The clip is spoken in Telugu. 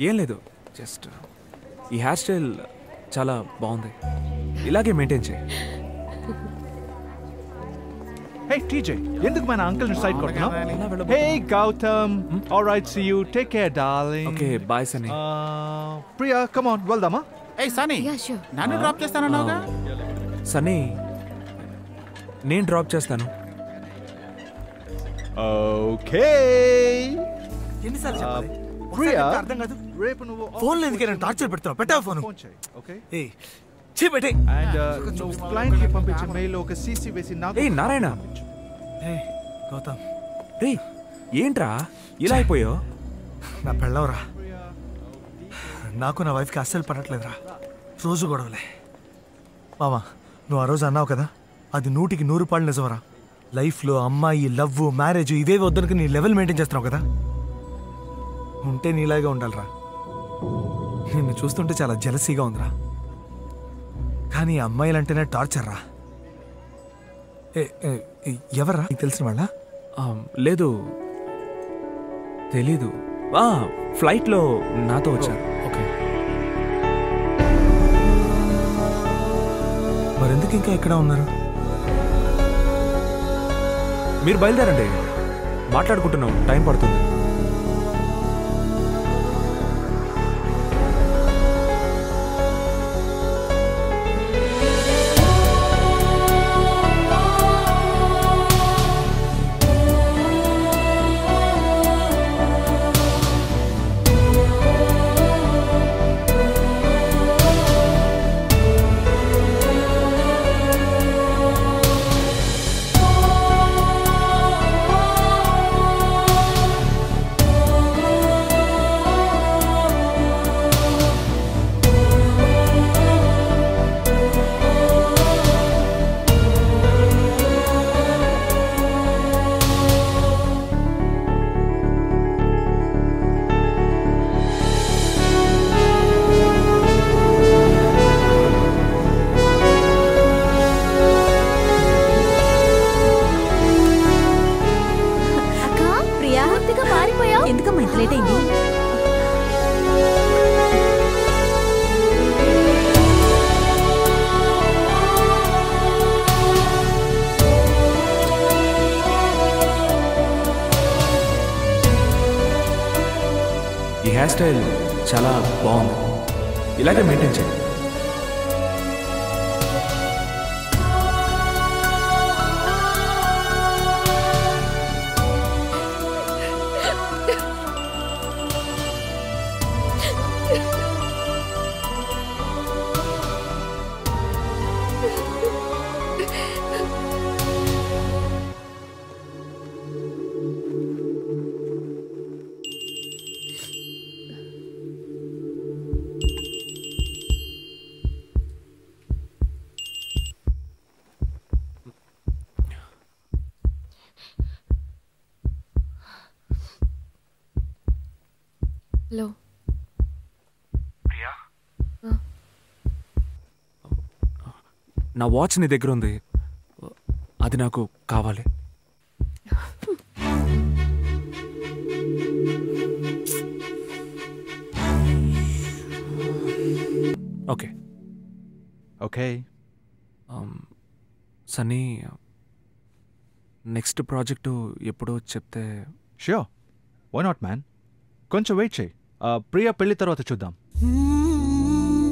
ఏం లేదు జస్ట్ ఈ హెయిర్ స్టైల్ చాలా బాగుంది ఇలాగే మెయింటైన్ చేయి హే టీజే ఎందుకు మన అంకుల్ సైడ్ ఎలా కొడుతున్నావు వెళ్ళబో- hey Gautham all right see you take care darling okay bye Sunny Priya come on వెళ్దామా ఏ సనీ నన్ను డ్రాప్ చేస్తానన్నావుగా సన్నీ నేను డ్రాప్ చేస్తాను ఓకే ఎన్నిసార్లు చెప్పాలి ప్రియా ఒకసారి అర్థం కాదు రేపు నువ్వు ఫోన్లో ఎందుకైనా టార్చర్ పెడతావు పెట్టావు ఫోన్ ఫోన్ చేయి ఓకే ఏ చీ పెట్టే అండ్ నువ్వు క్లయింట్ కి పంపించే మెయిల్ ఒక సీసీ వేసి నాకు ఏయ్ నారాయణ ఏ గౌతమ్ రే ఏంట్రా ఇలా అయిపోయావు నా పెళ్ళవరా నాకు నా వైఫ్కి అస్సలు పడట్లేదురా రోజు గొడవలే మామా నువ్వు ఆ రోజు అన్నావు కదా అది నూటికి నూరు పాళ్ళు నిజమరా లైఫ్లో అమ్మాయి లవ్ మ్యారేజ్ ఇవే వద్దనుకు నీ లెవెల్ మెయింటైన్ చేస్తున్నావు కదా ఉంటే నీలాగే ఉండాలిరా నిన్ను చూస్తుంటే చాలా జలసీగా ఉందిరా కానీ అమ్మాయిలంటేనే టార్చర్ రా ఏ, ఏ, ఎవర్రా నీకు తెలిసిన వాళ్ళ ఆ, లేదు తెలీదు ఆ, ఫ్లైట్లో నాతో వచ్చారు ఓకే మరెందుకు ఇంకా ఎక్కడ ఉన్నారు మీరు బయలుదేరండి మాట్లాడుకుంటున్నాం టైం పడుతుంది అక్క ప్రియా పూర్తిగా మారిపోయావు ఎందుకమ్మా ఇంత లేట్ అయింది ఈ హెయిర్ స్టైల్ చాలా బాగుంది ఇలాగే మెయింటైన్ చేయి హలో నా వాచ్ నీ దగ్గర ఉంది అది నాకు కావాలి okay okay Sunny next project ఎప్పుడో చెప్తే షూర్ వై నాట్ మ్యాన్ కొంచెం వెయిట్ చేయి ప్రియా పెళ్లి తర్వాత చూద్దాం మ్మ్.